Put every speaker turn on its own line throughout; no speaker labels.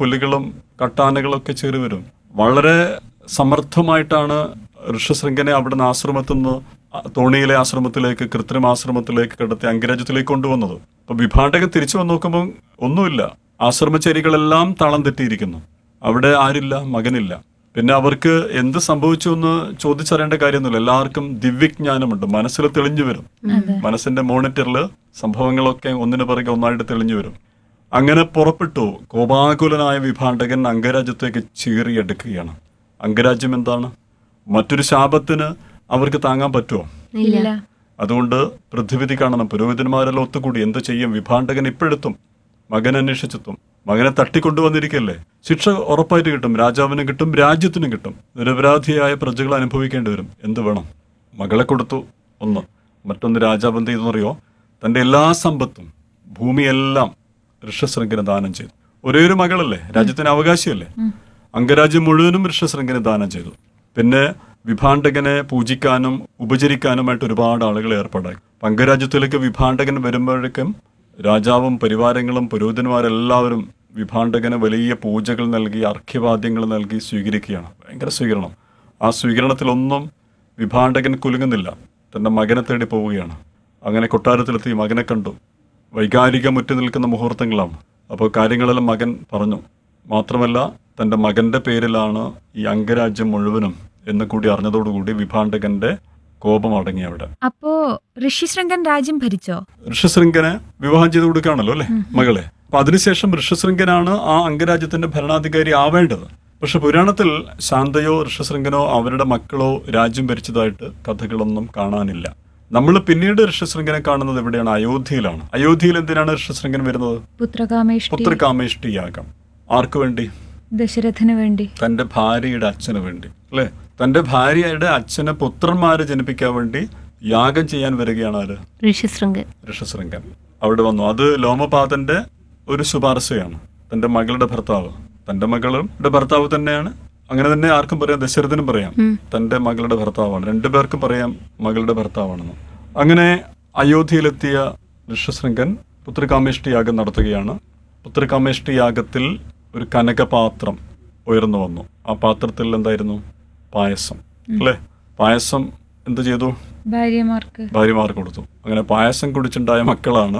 പുലികളും കട്ടാനകളൊക്കെ ചേറി വരും വളരെ സമർത്ഥമായിട്ടാണ് ഋഷ്യശൃംഖനെ അവിടുന്ന് ആശ്രമത്തിൽ നിന്ന് തോണിയിലെ ആശ്രമത്തിലേക്ക് കൃത്രിമ ആശ്രമത്തിലേക്ക് കിടത്തി അംഗരാജ്യത്തിലേക്ക് കൊണ്ടുവന്നത് അപ്പൊ വിഭാടകൻ തിരിച്ചു വന്ന് നോക്കുമ്പോൾ ഒന്നുമില്ല ആശ്രമചേരികളെല്ലാം താളം തെറ്റിയിരിക്കുന്നു അവിടെ ആരില്ല മകനില്ല പിന്നെ അവർക്ക് എന്ത് സംഭവിച്ചു എന്ന് ചോദിച്ചറിയേണ്ട കാര്യമൊന്നുമില്ല എല്ലാവർക്കും ദിവ്യജ്ഞാനമുണ്ട് മനസ്സിൽ തെളിഞ്ഞു വരും മനസ്സിന്റെ മോണിറ്ററിൽ സംഭവങ്ങളൊക്കെ ഒന്നിനു പിറകെ ഒന്നായിട്ട് തെളിഞ്ഞു വരും അങ്ങനെ പുറപ്പെട്ടു കോപാകുലനായ വിഭാടകൻ അംഗരാജ്യത്തേക്ക് ചീറിയെടുക്കുകയാണ് അംഗരാജ്യം എന്താണ് മറ്റൊരു ശാപത്തിന് അവർക്ക് താങ്ങാൻ പറ്റുമോ
ഇല്ല
അതുകൊണ്ട് പൃഥ്വിധി കാണണം പുരോഹിതന്മാരെല്ലാം ഒത്തുകൂടി എന്ത് ചെയ്യും വിഭാണ്ടകൻ ഇപ്പോഴെത്തും മകൻ അന്വേഷിച്ചെത്തും മകനെ തട്ടിക്കൊണ്ടുവന്നിരിക്കല്ലേ ശിക്ഷ ഉറപ്പായിട്ട് കിട്ടും രാജാവിനും കിട്ടും രാജ്യത്തിനും കിട്ടും നിരപരാധിയായ പ്രജകൾ അനുഭവിക്കേണ്ടി വരും എന്ത് വേണം മകളെ കൊടുത്തു ഒന്ന് മറ്റൊന്ന് രാജാവ് എന്ത് ചെയ്തെന്നറിയോ തന്റെ എല്ലാ സമ്പത്തും ഭൂമിയെല്ലാം ഋഷശൃംഖന് ദാനം ചെയ്തു ഒരേ ഒരു മകളല്ലേ രാജ്യത്തിന് അവകാശിയല്ലേ അംഗരാജ്യം മുഴുവനും ഋഷശൃംഖന് ദാനം ചെയ്തു പിന്നെ വിഭാണ്ടകനെ പൂജിക്കാനും ഉപചരിക്കാനുമായിട്ട് ഒരുപാട് ആളുകൾ ഏർപ്പാടായി അപ്പൊ അംഗരാജ്യത്തിലേക്ക് വിഭാണ്ടകൻ വരുമ്പോഴേക്കും രാജാവും പരിവാരങ്ങളും പുരോഹിതന്മാരെല്ലാവരും വിഭാണ്ടകന് വലിയ പൂജകൾ നൽകി അർഘ്യവാദ്യങ്ങൾ നൽകി സ്വീകരിക്കുകയാണ് ഭയങ്കര സ്വീകരണം ആ സ്വീകരണത്തിലൊന്നും വിഭാണ്ടകൻ കുലുങ്ങുന്നില്ല തന്റെ മകനെ തേടി പോവുകയാണ് അങ്ങനെ കൊട്ടാരത്തിലെത്തി മകനെ കണ്ടു വൈകാരിക മുറ്റി നിൽക്കുന്ന മുഹൂർത്തങ്ങളാണ് അപ്പോൾ കാര്യങ്ങളെല്ലാം മകൻ പറഞ്ഞു മാത്രമല്ല തന്റെ മകന്റെ പേരിലാണ് ഈ അംഗരാജ്യം മുഴുവനും എന്ന് കൂടി അറിഞ്ഞതോടുകൂടി വിഭാണ്ടകന്റെ കോപം അടങ്ങി അവിടെ
അപ്പോ ഋഷിശൃംഗൻ രാജ്യം ഭരിച്ചോ
ഋഷശൃംഖനെ വിവാഹം ചെയ്ത് കൊടുക്കുകയാണല്ലോ അല്ലെ മകളെ അപ്പൊ അതിനുശേഷം ഋഷശൃംഖനാണ് ആ അംഗരാജ്യത്തിന്റെ ഭരണാധികാരി ആവേണ്ടത് പക്ഷെ പുരാണത്തിൽ ശാന്തയോ ഋഷശൃംഖനോ അവരുടെ മക്കളോ രാജ്യം ഭരിച്ചതായിട്ട് കഥകളൊന്നും കാണാനില്ല നമ്മൾ പിന്നീട് ഋഷശൃംഖനെ കാണുന്നത് എവിടെയാണ് അയോധ്യയിലാണ് അയോധ്യയിൽ എന്തിനാണ് ഋഷശൃംഖൻ വരുന്നത്
പുത്രകാമേഷ്ടി
പുത്രകാമേഷ്ടി യാഗം ആർക്കു വേണ്ടി
ദശരഥന് വേണ്ടി
തന്റെ ഭാര്യയുടെ അച്ഛന് വേണ്ടി അല്ലെ തന്റെ ഭാര്യയുടെ അച്ഛന് പുത്രന്മാരെ ജനിപ്പിക്കാൻ വേണ്ടി യാഗം ചെയ്യാൻ വരികയാണ് ആര്
ഋഷിശൃംഗൻ
ഋഷശൃംഗൻ അവിടെ വന്നു അത് ലോമപാതന്റെ ഒരു ശുപാർശയാണ് തന്റെ മകളുടെ ഭർത്താവ് തന്റെ മകളുടെ ഭർത്താവ് തന്നെയാണ് അങ്ങനെ തന്നെ ആർക്കും പറയാം ദശരഥനും പറയാം തന്റെ മകളുടെ ഭർത്താവാണ് രണ്ടുപേർക്കും പറയാം മകളുടെ ഭർത്താവാണെന്ന് അങ്ങനെ അയോധ്യയിലെത്തിയ ഋഷശൃംഗൻ പുത്രകാമേഷ്ടി യാഗം നടത്തുകയാണ് പുത്രകാമേഷ്ടി യാഗത്തിൽ ഒരു കനകപാത്രം ഉയർന്നു വന്നു ആ പാത്രത്തിൽ എന്തായിരുന്നു പായസം അല്ലേ പായസം എന്ത് ചെയ്തു
ഭാര്യമാർക്ക്
ഭാര്യമാർക്ക് കൊടുത്തു അങ്ങനെ പായസം കുടിച്ചുണ്ടായ മക്കളാണ്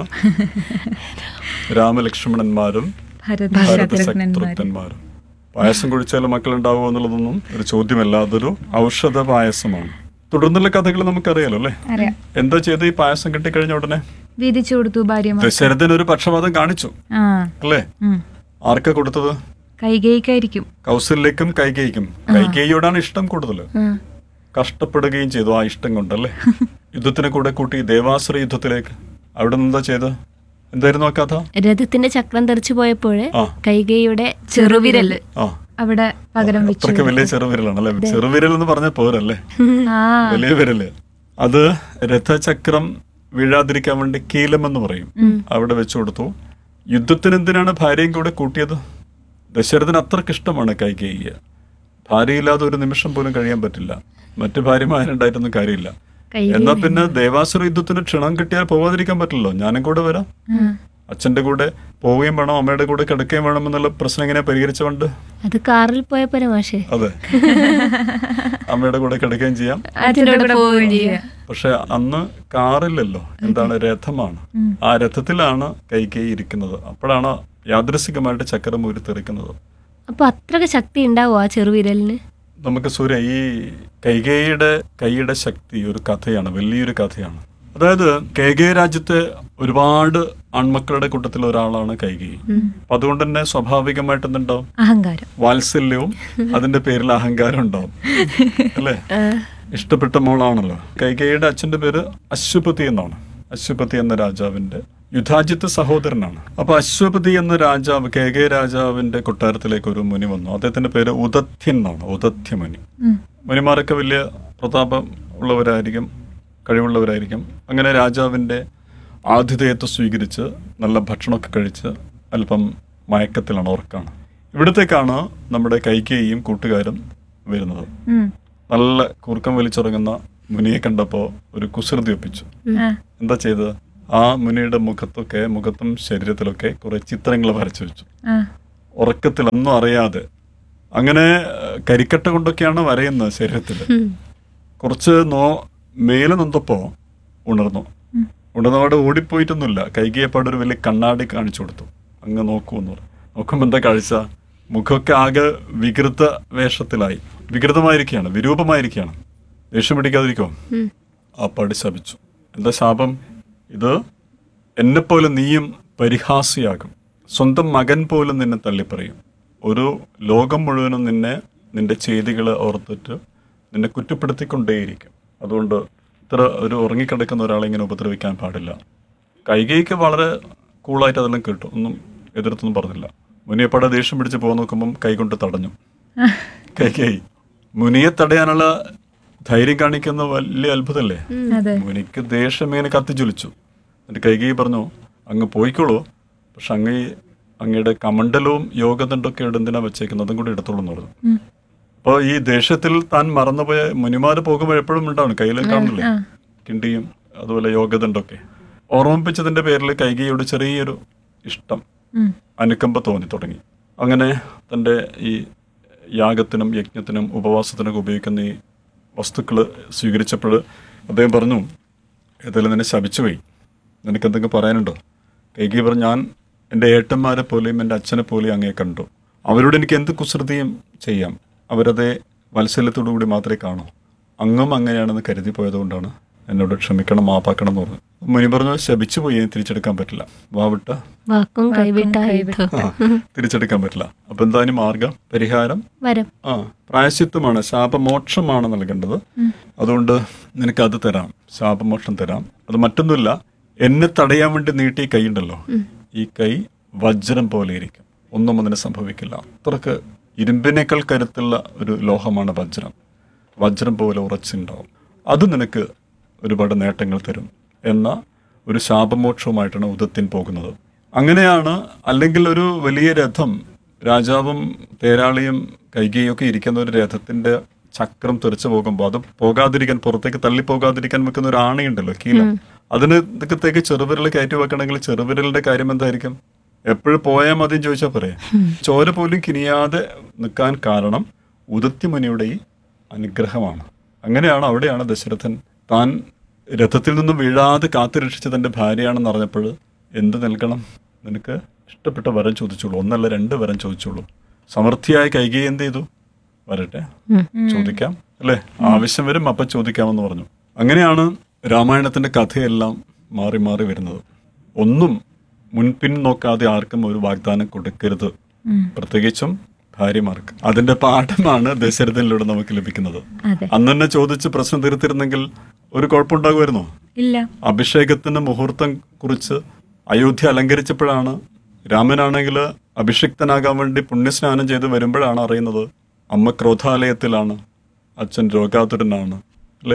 രാമലക്ഷ്മണന്മാരും
ഭരത
ഭരത
ശത്രുഘ്നന്മാര്
ശത്രുഘ്നന്മാരും പായസം കുടിച്ചാൽ മക്കൾ ഉണ്ടാവുമോ എന്നുള്ളതൊന്നും ഒരു ചോദ്യമല്ല അതൊരു ഔഷധ പായസമാണ് തുടർന്നുള്ള കഥകൾ നമുക്കറിയാലോ അല്ലേ
അറിയാം
എന്താ ചെയ്ത് ഈ പായസം കിട്ടിക്കഴിഞ്ഞ ഉടനെ
വീതിച്ചു കൊടുത്തു ഭാര്യമാർ
ദശരഥൻ ഒരു പക്ഷപാതം കാണിച്ചു
ആ
അല്ലേ
ഉം.
ആർക്കാ കൊടുത്തത്
കൈകേയിക്കായിരിക്കും
കൗസല്യക്കും കൈകേയിക്കും കൈകേയിയോടാണ് ഇഷ്ടം കൂടുതൽ
ഉം.
കഷ്ടപ്പെടുകയും ചെയ്തു ആ ഇഷ്ടം കൊണ്ടല്ലേ യുദ്ധത്തിന് കൂടെ കൂട്ടി ദേവാസുര യുദ്ധത്തിലേക്ക് അവിടെ നിന്ന് എന്താ ചെയ്ത് എന്തായിരുന്നു ആ കഥ
രഥത്തിന്റെ ചക്രം തെറിച്ചു പോയപ്പോഴ്
ആ.
കൈകയുടെ ചെറുവിരല്
ആ
അവിടെ പകരം വെച്ചു
അത്രയ്ക്ക് വലിയ ചെറുവിരലാണ് അല്ലെ ചെറുവിരൽ എന്ന് പറഞ്ഞ പോരല്ലേ
ആ
വലിയ വിരല് അത് രഥചക്രം വീഴാതിരിക്കാൻ വേണ്ടി കീലം എന്ന് പറയും അവിടെ വെച്ചു കൊടുത്തു യുദ്ധത്തിന് എന്തിനാണ് ഭാര്യയും കൂടെ കൂട്ടിയത് ദശരഥന് അത്രക്ക് ഇഷ്ടമാണ് കൈകേയ്യ ഭാര്യയില്ലാതെ ഒരു നിമിഷം പോലും കഴിയാൻ പറ്റില്ല മറ്റു ഭാര്യമാരുണ്ടായിട്ടൊന്നും കാര്യമില്ല എന്നാ പിന്നെ ദേവാസുര യുദ്ധത്തിന് ക്ഷണം കിട്ടിയാൽ പോവാതിരിക്കാൻ പറ്റില്ലല്ലോ ഞാനും കൂടെ വരാം അച്ഛന്റെ കൂടെ പോവുകയും വേണം അമ്മയുടെ കൂടെ കിടക്കുകയും വേണം എന്നുള്ള പ്രശ്നം എങ്ങനെ പരിഹരിച്ചുകൊണ്ട്
അത് കാറിൽ പോയപ്പോരെ മാഷേ
അതെ അമ്മയുടെ കൂടെ കിടക്കുകയും ചെയ്യാം
അച്ഛൻ്റെ കൂടെ പോവുകയും ചെയ്യാം
പക്ഷെ അന്ന് കാറില്ലല്ലോ എന്താണ് രഥമാണ് ആ രഥത്തിലാണ് കൈകൈ ഇരിക്കുന്നത് അപ്പോഴാണ് യാദൃശികമായിട്ട് ചക്രം ഊരിത്തെറിക്കുന്നത്
അപ്പൊ അത്രക്ക് ശക്തി ഉണ്ടാവോ ആ ചെറുവിരലിന്
നമുക്ക് സൂര്യ ഈ കൈകേയിയുടെ കൈയുടെ ശക്തി ഒരു കഥയാണ് വലിയൊരു കഥയാണ് അതായത് കൈകേയ രാജ്യത്തെ ഒരുപാട് ആൺമക്കളുടെ കൂട്ടത്തിൽ ഒരാളാണ് കൈകേയി അപ്പൊ അതുകൊണ്ട് തന്നെ സ്വാഭാവികമായിട്ട് എന്തുണ്ടാവും
അഹങ്കാരം
വാത്സല്യവും അതിന്റെ പേരിൽ അഹങ്കാരം ഉണ്ടാവും അല്ലേ ഇഷ്ടപ്പെട്ട മോളാണല്ലോ കൈകേയിയുടെ അച്ഛന്റെ പേര് അശ്വപതി എന്നാണ് അശ്വപതി എന്ന രാജാവിന്റെ യുധാജിത്ത് സഹോദരനാണ് അപ്പൊ അശ്വപതി എന്ന രാജാവ് കൈകേയ രാജാവിന്റെ കൊട്ടാരത്തിലേക്ക് ഒരു മുനി വന്നു അദ്ദേഹത്തിന്റെ പേര് ഉദത്യൻ എന്നാണ് ഉദത്യമുനി
ഉം.
മുനിമാരൊക്കെ വലിയ പ്രതാപം ഉള്ളവരായിരിക്കും കഴിവുള്ളവരായിരിക്കും അങ്ങനെ രാജാവിന്റെ ആതിഥേയത്വം സ്വീകരിച്ച് നല്ല ഭക്ഷണമൊക്കെ കഴിച്ച് അല്പം മയക്കത്തിലാണ് ഓർക്കാണ് ഇവിടത്തേക്കാണ് നമ്മുടെ കൈകേയും കൂട്ടുകാരും വരുന്നത്
ഉം.
നല്ല കൂർക്കം വലിച്ചുറങ്ങുന്ന മുനിയെ കണ്ടപ്പോൾ ഒരു കുസൃതി ഒപ്പിച്ചു
ആ.
എന്താ ചെയ്തത് ആ മുനിയുടെ മുഖത്തൊക്കെ മുഖത്തും ശരീരത്തിലൊക്കെ കുറെ ചിത്രങ്ങൾ വരച്ചു വെച്ചു
ആ.
ഉറക്കത്തിൽ ഒന്നും അറിയാതെ അങ്ങനെ ഏഹ്, കരിക്കട്ട കൊണ്ടൊക്കെയാണ് വരയുന്നത് ശരീരത്തിൽ
ഉം.
കുറച്ച് നോ മേലെ നൊന്തപ്പോ ഉണർന്നു ഉണർന്നവിടെ ഓടിപ്പോയിട്ടൊന്നുമില്ല കൈകിയപ്പാട് ഒരു വലിയ കണ്ണാടി കാണിച്ചു കൊടുത്തു അങ്ങ് നോക്കൂ എന്ന് പറഞ്ഞു നോക്കുമ്പോൾ എന്താ കാഴ്ച മുഖമൊക്കെ ആകെ വികൃത വേഷത്തിലായി വികൃതമായിരിക്കുകയാണ് വിരൂപമായിരിക്കുകയാണ് ദേഷ്യം പിടിക്കാതിരിക്കോ
ഉം.
ആ പടി ശപിച്ചു എന്താ ശാപം ഇത് എന്നെപ്പോലെ നീയും പരിഹാസിയാകും സ്വന്തം മകൻ പോലും നിന്നെ തള്ളിപ്പറയും ഒരു ലോകം മുഴുവനും നിന്നെ നിന്റെ ചെയ്തികൾ ഓർത്തിട്ട് നിന്നെ കുറ്റപ്പെടുത്തിക്കൊണ്ടേയിരിക്കും അതുകൊണ്ട് ഇത്ര ഒരു ഉറങ്ങിക്കിടക്കുന്ന ഒരാളെ ഇങ്ങനെ ഉപദ്രവിക്കാൻ പാടില്ല കൈകൈക്ക് വളരെ കൂളായിട്ട് അതെല്ലാം കേട്ടു ഒന്നും എതിർത്തൊന്നും പറഞ്ഞില്ല മുനിയപ്പാടെ ദേഷ്യം പിടിച്ച് പോകാൻ നോക്കുമ്പം കൈകൊണ്ട് തടഞ്ഞു കൈകൈ മുനിയെ തടയാനുള്ള ധൈര്യം കാണിക്കുന്ന വലിയ അത്ഭുതമല്ലേ
അതെ
മുനിക്ക് ദേഷ്യം ഇങ്ങനെ കത്തിജ്വലിച്ചു എന്നിട്ട് കൈകൈ പറഞ്ഞു അങ്ങ് പോയിക്കോളൂ പക്ഷെ അങ്ങ് ഈ അങ്ങയുടെ കമണ്ടലവും യോഗദണ്ഡൊക്കെ എന്തിനാ വെച്ചേക്കുന്നത് അതും കൂടി എടുത്തോളൂ എന്ന് പറഞ്ഞു
ഉം.
അപ്പോൾ ഈ ദേഷ്യത്തിൽ താൻ മറന്നുപോയ മുനിമാര് പോകുമ്പോൾ എപ്പോഴും ഉണ്ടാവും കയ്യിൽ കാണില്ലേ
ആ.
കിണ്ടിയും അതുപോലെ യോഗദണ്ഡൊക്കെ ഓർമ്മിപ്പിച്ചതിന്റെ പേരിൽ കൈകൈയോട് ചെറിയൊരു ഇഷ്ടം
ഉം.
അനുകമ്പ തോന്നി തുടങ്ങി അങ്ങനെ തൻ്റെ ഈ യാഗത്തിനും യജ്ഞത്തിനും ഉപവാസത്തിനൊക്കെ ഉപയോഗിക്കുന്ന ഈ വസ്തുക്കൾ സ്വീകരിച്ചപ്പോൾ അദ്ദേഹം പറഞ്ഞു ഏതായാലും നിന്നെ ശപിച്ചുപോയി നിനക്ക് എന്തെങ്കിലും പറയാനുണ്ടോ കൈകി പറഞ്ഞു ഞാൻ എൻ്റെ ഏട്ടന്മാരെ പോലെയും എൻ്റെ അച്ഛനെ പോലെയും അങ്ങേ കണ്ടു അവരോട് എനിക്ക് എന്ത് കുസൃതിയും ചെയ്യാം അവരതേ വാത്സല്യത്തോടു കൂടി മാത്രമേ കാണൂ അങ്ങും അങ്ങനെയാണെന്ന് കരുതി പോയതുകൊണ്ടാണ് എന്നോട് ക്ഷമിക്കണം മാപ്പാക്കണം എന്ന് പറഞ്ഞു മുനി പറഞ്ഞു ശപിച്ചു പോയി ഇനി തിരിച്ചെടുക്കാൻ പറ്റില്ല വാവിട്ട
വാക്കും കൈവിട്ടായിട്ടോ
ആ, തിരിച്ചെടുക്കാൻ പറ്റില്ല അപ്പൊ എന്താ അതിന് മാർഗം പരിഹാരം
വരം
ആ പ്രായശ്ചിത്വമാണ് ശാപമോക്ഷമാണ് നൽകേണ്ടത് അതുകൊണ്ട് നിനക്ക് അത് തരാം ശാപമോക്ഷം തരാം അത് മറ്റൊന്നുമില്ല എന്നെ തടയാൻ വേണ്ടി നീട്ടിയ കൈ ഉണ്ടല്ലോ ഈ കൈ വജ്രം പോലെ ഇരിക്കും ഒന്നും അതിന് സംഭവിക്കില്ല അത്രക്ക് ഇരുമ്പിനേക്കാൾ കരുത്തുള്ള ഒരു ലോഹമാണ് വജ്രം വജ്രം പോലെ ഉറച്ചുണ്ടാവും അത് നിനക്ക് ഒരുപാട് നേട്ടങ്ങൾ തരും എന്ന ഒരു ശാപമോക്ഷവുമായിട്ടാണ് ഉദത്തിൻ പോകുന്നത് അങ്ങനെയാണ് അല്ലെങ്കിൽ ഒരു വലിയ രഥം രാജാവും തേരാളിയും കൈകയും ഒക്കെ ഇരിക്കുന്ന ഒരു രഥത്തിന്റെ ചക്രം തെറിച്ചു പോകുമ്പോൾ അത് പോകാതിരിക്കാൻ പുറത്തേക്ക് തള്ളി പോകാതിരിക്കാൻ വെക്കുന്ന ഒരു ആണയുണ്ടല്ലോ കീലം അതിന് ഇതൊക്കത്തേക്ക് ചെറുവിരൽ കയറ്റി വെക്കണമെങ്കിൽ ചെറുവിരലിന്റെ കാര്യം എന്തായിരിക്കും എപ്പോഴും പോയാൽ മതി ചോദിച്ചാൽ പറയാം ചോര പോലും കിനിയാതെ നിൽക്കാൻ കാരണം ഉദത്തിമുനിയുടെ ഈ അനുഗ്രഹമാണ് അങ്ങനെയാണ് അവിടെയാണ് ദശരഥൻ താൻ രഥത്തിൽ നിന്നും വീഴാതെ കാത്തുരക്ഷിച്ച തന്റെ ഭാര്യയാണെന്ന് അറിഞ്ഞപ്പോൾ എന്ത് നൽകണം നിനക്ക് ഇഷ്ടപ്പെട്ട വരം ചോദിച്ചോളൂ ഒന്നല്ല രണ്ട് വരം ചോദിച്ചോളൂ സമൃദ്ധിയായ കൈകൈ എന്ത് ചെയ്തു വരട്ടെ ചോദിക്കാം അല്ലേ ആവശ്യം വരും അപ്പം ചോദിക്കാമെന്ന് പറഞ്ഞു അങ്ങനെയാണ് രാമായണത്തിന്റെ കഥയെല്ലാം മാറി മാറി വരുന്നത് ഒന്നും മുൻപിൻ നോക്കാതെ ആർക്കും ഒരു വാഗ്ദാനം കൊടുക്കരുത് പ്രത്യേകിച്ചും ഭാര്യമാർക്ക് അതിന്റെ പാഠമാണ് ദശരഥനിലൂടെ നമുക്ക് ലഭിക്കുന്നത്
അതെ
അന്ന് തന്നെ ചോദിച്ച് പ്രശ്നം തീർത്തിരുന്നെങ്കിൽ ഒരു കുഴപ്പമുണ്ടാകുമായിരുന്നോ
ഇല്ല
അഭിഷേകത്തിന് മുഹൂർത്തം കുറിച്ച് അയോധ്യ അലങ്കരിച്ചപ്പോഴാണ് രാമനാണെങ്കിൽ അഭിഷിക്തനാകാൻ വേണ്ടി പുണ്യസ്നാനം ചെയ്ത് വരുമ്പോഴാണ് അറിയുന്നത് അമ്മ ക്രോധാലയത്തിലാണ് അച്ഛൻ രോഗാതുരനാണ് അല്ലേ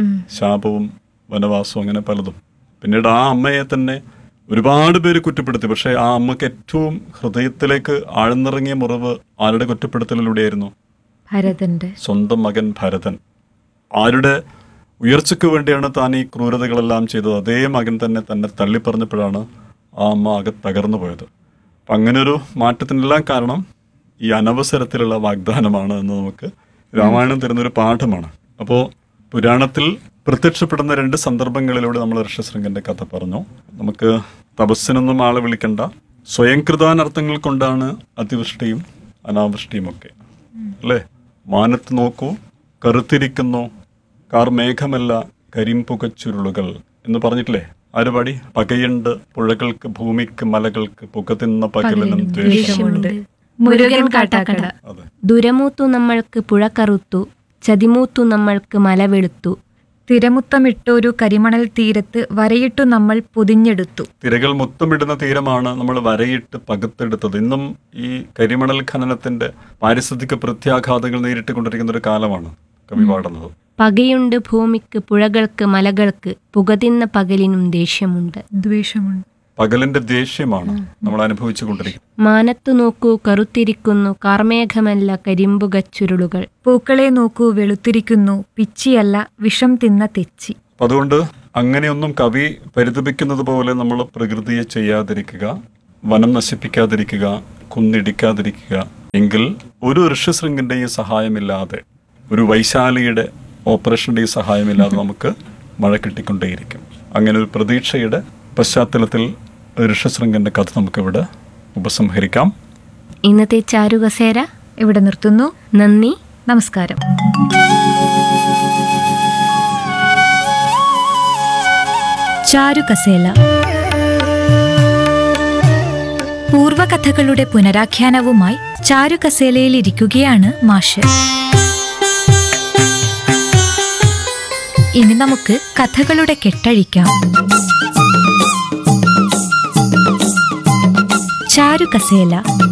ശാപവും വനവാസവും അങ്ങനെ പലതും പിന്നീട് ആ അമ്മയെ തന്നെ ഒരുപാട് പേര് കുറ്റപ്പെടുത്തി പക്ഷേ ആ അമ്മക്ക് ഏറ്റവും ഹൃദയത്തിലേക്ക് ആഴ്ന്നിറങ്ങിയ മുറിവ് ആരുടെ കുറ്റപ്പെടുത്തലിലൂടെയായിരുന്നു
ഭരതന്റെ
സ്വന്തം മകൻ ഭരതൻ ആരുടെ ഉയർച്ചയ്ക്ക് വേണ്ടിയാണ് താൻ ഈ ക്രൂരതകളെല്ലാം ചെയ്തത് അതേ മകൻ തന്നെ തന്നെ തള്ളിപ്പറഞ്ഞപ്പോഴാണ് ആ അമ്മ ആകെ തകർന്നു പോയത് അപ്പം അങ്ങനെ ഒരു മാറ്റത്തിനെല്ലാം കാരണം ഈ അനവസരത്തിലുള്ള വാഗ്ദാനമാണ് എന്ന് നമുക്ക് രാമായണം തരുന്നൊരു പാഠമാണ് അപ്പോൾ പുരാണത്തിൽ പ്രത്യക്ഷപ്പെടുന്ന രണ്ട് സന്ദർഭങ്ങളിലൂടെ നമ്മൾ ഋഷശൃംഗന്റെ കഥ പറഞ്ഞു നമുക്ക് തപസ്സിനൊന്നും ആളെ വിളിക്കണ്ട സ്വയംകൃതാനർത്ഥങ്ങൾ കൊണ്ടാണ് അതിവൃഷ്ടിയും അനാവൃഷ്ടിയും ഒക്കെ അല്ലേ മാനത്ത് നോക്കൂ കറുത്തിരിക്കുന്നു കാർ മേഘമല്ല കരിമ്പുകച്ചുരുളുകൾ എന്ന് പറഞ്ഞിട്ടില്ലേ ആര് പാടി പകയുണ്ട് പുഴകൾക്ക് ഭൂമിക്ക് മലകൾക്ക് പുക തിന്ന പകലിനും ദ്വേഷം
ദേഷ്യമുണ്ട് മുരുകൻ കാട്ടാക്കട
അതെ
ദുരമൂത്തു നമ്മൾക്ക് പുഴ കറുത്തു ചതിമൂത്തു നമ്മൾക്ക് മല വെളുത്തു
തിരമുത്തമിട്ടൊരു കരിമണൽ തീരത്ത് വരയിട്ടു നമ്മൾ പൊതിഞ്ഞെടുത്തു
തിരകൾ മുത്തമിടുന്ന തീരമാണ് നമ്മൾ വരയിട്ട് പകുത്തെടുത്തത് ഇന്നും ഈ കരിമണൽ ഖനനത്തിന്റെ പാരിസ്ഥിതിക പ്രത്യാഘാതങ്ങൾ നേരിട്ടുകൊണ്ടിരിക്കുന്ന ഒരു കാലമാണ് കവി പാടുന്നത്
പകയുണ്ട് ഭൂമിക്ക് പുഴകൾക്ക് മലകൾക്ക് പുകതിന്ന പകലിനും ദേഷ്യമുണ്ട്
ദ്വേഷമുണ്ട്
പകലിന്റെ ദേഷ്യമാണ് നമ്മൾ അനുഭവിച്ചു കൊണ്ടിരിക്കുന്നത്
മാനത്തു നോക്കൂ കറുത്തിരിക്കുന്നു കാർമേഘമല്ല കരിമ്പുകച്ചുരുളുകൾ
പൂക്കളെ നോക്കൂ വെളുത്തിരിക്കുന്നു പിച്ചിയല്ല വിഷം തിന്ന തെച്ചി
അപ്പൊ അതുകൊണ്ട് അങ്ങനെയൊന്നും കവി പരിതപിക്കുന്നത് പോലെ നമ്മൾ പ്രകൃതിയെ ചെയ്യാതിരിക്കുക വനം നശിപ്പിക്കാതിരിക്കുക കുന്നിടിക്കാതിരിക്കുക എങ്കിൽ ഒരു ഋഷ്യശൃംഗിന്റെയും സഹായമില്ലാതെ ഒരു വൈശാലിയുടെ ഓപ്പറേഷന്റെയും സഹായമില്ലാതെ നമുക്ക് മഴ കിട്ടിക്കൊണ്ടേയിരിക്കും അങ്ങനെ ഒരു പ്രതീക്ഷയുടെ പശ്ചാത്തലത്തിൽ ഋഷ്യശൃംഗന്റെ കഥ നമുക്കിവിടെ ഉപസംഹരിക്കാം
ഇന്നത്തെ ചാരുകസേര
ഇവിടെ നിർത്തുന്നു
നന്ദി
നമസ്കാരം ചാരുകസേല പൂർവകഥകളുടെ പുനരാഖ്യാനവുമായി ചാരുകസേലയിൽ ഇരിക്കുകയാണ് മാഷ് ഇനി നമുക്ക് കഥകളുടെ കെട്ടഴിക്കാം ചാരുകസേല